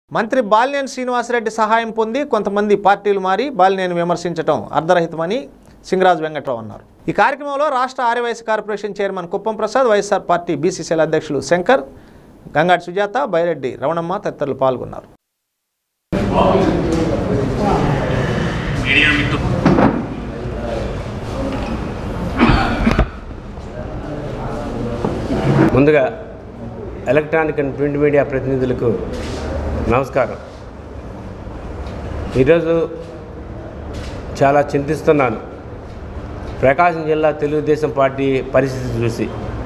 మంత్రి బాలినేని శ్రీనివాసరెడ్డి సహాయం పొంది కొంతమంది పార్టీలు మారి బాలినేని విమర్శించడం అర్ధరహితమని సింగరాజు వెంకట్రావు అన్నారు ఈ కార్యక్రమంలో రాష్ట్ర Arya Vysya corporation chairman Kuppam Prasad YSR party BCCL అధ్యక్షులు శంకర్ గంగాటి సుజాత బైరెడ్డి రమణమ్మ తదితరులు పాల్గొన్నారు మీడియా మిత్రులు ముందుగా ఎలక్ట్రానిక్ అండ్ ప్రింట్ మీడియా ప్రతినిధులకు నమస్కారం ఈరోజు చాలా చింతిస్తున్నాను ప్రకాశం జిల్లా తెలుగుదేశం పార్టీ పరిస్థితి చూసి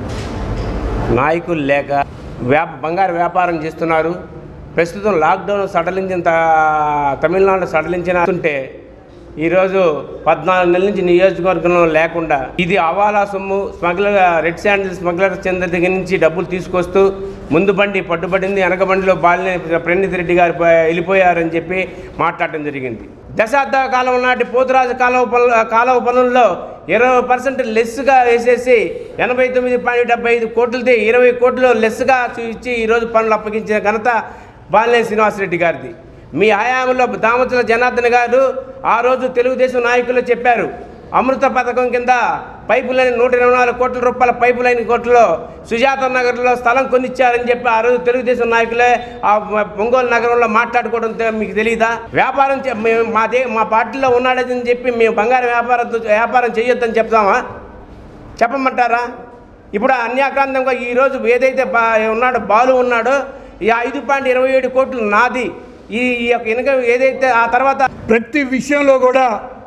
నాయకులు లేక వ్యాప బంగారు వ్యాపారం చేస్తున్నారు ప్రస్తుతం లాక్డౌన్ సడలించిన త- తమిళనాడు సడలించిన ఉంటే ఈరోజు పద్నాలుగు నెలల నుంచి నియోజకవర్గంలో లేకుండా ఇది అవాలా సొమ్ము smuggler red sandal smuggler Chandra దగ్గర నుంచి డబ్బులు తీసుకొస్తూ ముందు బండి పట్టుబడింది వెనక బండిలో బాలిన ప్రణీత్ రెడ్డి గారు పో- వెళ్ళిపోయారని చెప్పి మాట్లాడటం జరిగింది దశాబ్ద కాలం నాటి పోతురాజు కాలువ పనుల కాలువ పనుల్లో ఇరవై పర్సెంట్ లెస్గా వేసేసి ఎనభై తొమ్మిది పాయింట్ డెబ్బై ఐదు కోట్లది ఇరవై కోట్లు లెస్గా ఇచ్చి ఈరోజు పనులు అప్పగించిన ఘనత బాలినేని శ్రీనివాసరెడ్డి గారిది మీ హయాంలో దామతుల జనార్దన్ గారు ఆ రోజు తెలుగుదేశం నాయకులు చెప్పారు అమృత పథకం కింద పైపు లైన్ నూట ఇరవై నాలుగు కోట్ల రూపాయల పైపు లైన్ కోట్లలో సుజాత నగర్లో స్థలం కొనిచ్చారని చెప్పి ఆ రోజు తెలుగుదేశం నాయకులే ఆ ఒంగోలు నగరంలో మాట్లాడుకోవడం తె- మీకు తెలియదా వ్యాపారం చే- మేము మా దే మా పార్టీలో ఉన్నాడని చెప్పి మేము బంగారం వ్యాపారం వ్యాపారం చేయొద్దని చెప్తామా చెప్పమంటారా ఇప్పుడు అన్యాక్రాంతంగా ఈరోజు ఏదైతే బా ఉన్నాడో బాలు ఉన్నాడో ఈ ఐదు పాయింట్ ఇరవై ఏడు కోట్లు నాది ఈ ఈ యొక్క ఇన్కమ్ ఏదైతే ఆ తర్వాత ప్రతి విషయంలో కూడా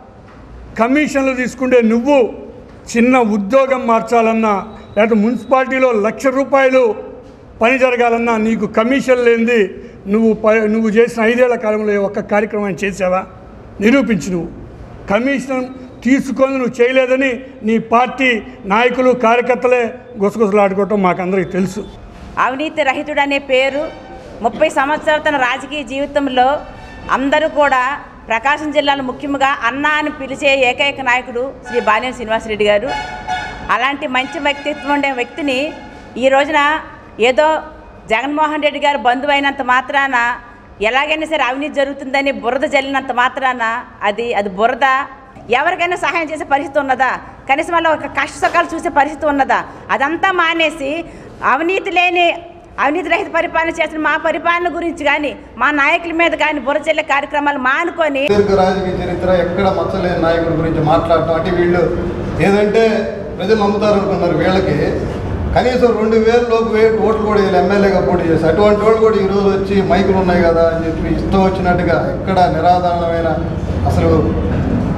కమిషన్లు తీసుకుంటే నువ్వు చిన్న ఉద్యోగం మార్చాలన్నా లేకపోతే మున్సిపాలిటీలో లక్ష రూపాయలు పని జరగాలన్నా నీకు కమిషన్ లేనిది నువ్వు ప నువ్వు చేసిన ఐదేళ్ల కాలంలో ఏ ఒక్క కార్యక్రమాన్ని చేసావా నిరూపించు నువ్వు కమిషన్ తీసుకొని నువ్వు చేయలేదని నీ పార్టీ నాయకులు కార్యకర్తలే గుసగుసలాడుకోవటం మాకందరికీ తెలుసు అవినీతి రహితుడు అనే పేరు ముప్పై సంవత్సరాల తన రాజకీయ జీవితంలో అందరూ కూడా ప్రకాశం జిల్లాలో ముఖ్యంగా అన్న అని పిలిచే ఏకైక నాయకుడు శ్రీ బాలినేని శ్రీనివాసరెడ్డి గారు అలాంటి మంచి వ్యక్తిత్వం ఉండే వ్యక్తిని ఈ రోజున ఏదో జగన్మోహన్ రెడ్డి గారు బంధువు అయినంత మాత్రాన ఎలాగైనా సరే అవినీతి జరుగుతుందని బురద జల్లినంత మాత్రాన అది అది బురద ఎవరికైనా సహాయం చేసే పరిస్థితి ఉన్నదా కనీసం వాళ్ళ ఒక కష్ట సుఖాలు చూసే పరిస్థితి ఉన్నదా అదంతా మానేసి అవినీతి లేని అవినీతి రహిత పరిపాలన చేసిన మా పరిపాలన గురించి కానీ మా నాయకుల మీద కానీ బురచెల్లే కార్యక్రమాలు మానుకొని దీర్ఘ రాజకీయ చరిత్ర ఎక్కడ మచ్చలేని నాయకుడి గురించి మాట్లాడటం అంటే వీళ్ళు ఏదంటే ప్రజలు నమ్ముతారు అనుకున్నారు వీళ్ళకి కనీసం రెండు వేల లోపు వే ఓట్లు కూడా వీళ్ళు ఎమ్మెల్యేగా పోటీ చేసి అటువంటి వాళ్ళు కూడా ఈరోజు వచ్చి మైకులు ఉన్నాయి కదా అని చెప్పి ఇష్టం వచ్చినట్టుగా ఎక్కడ నిరాధారణమైన అసలు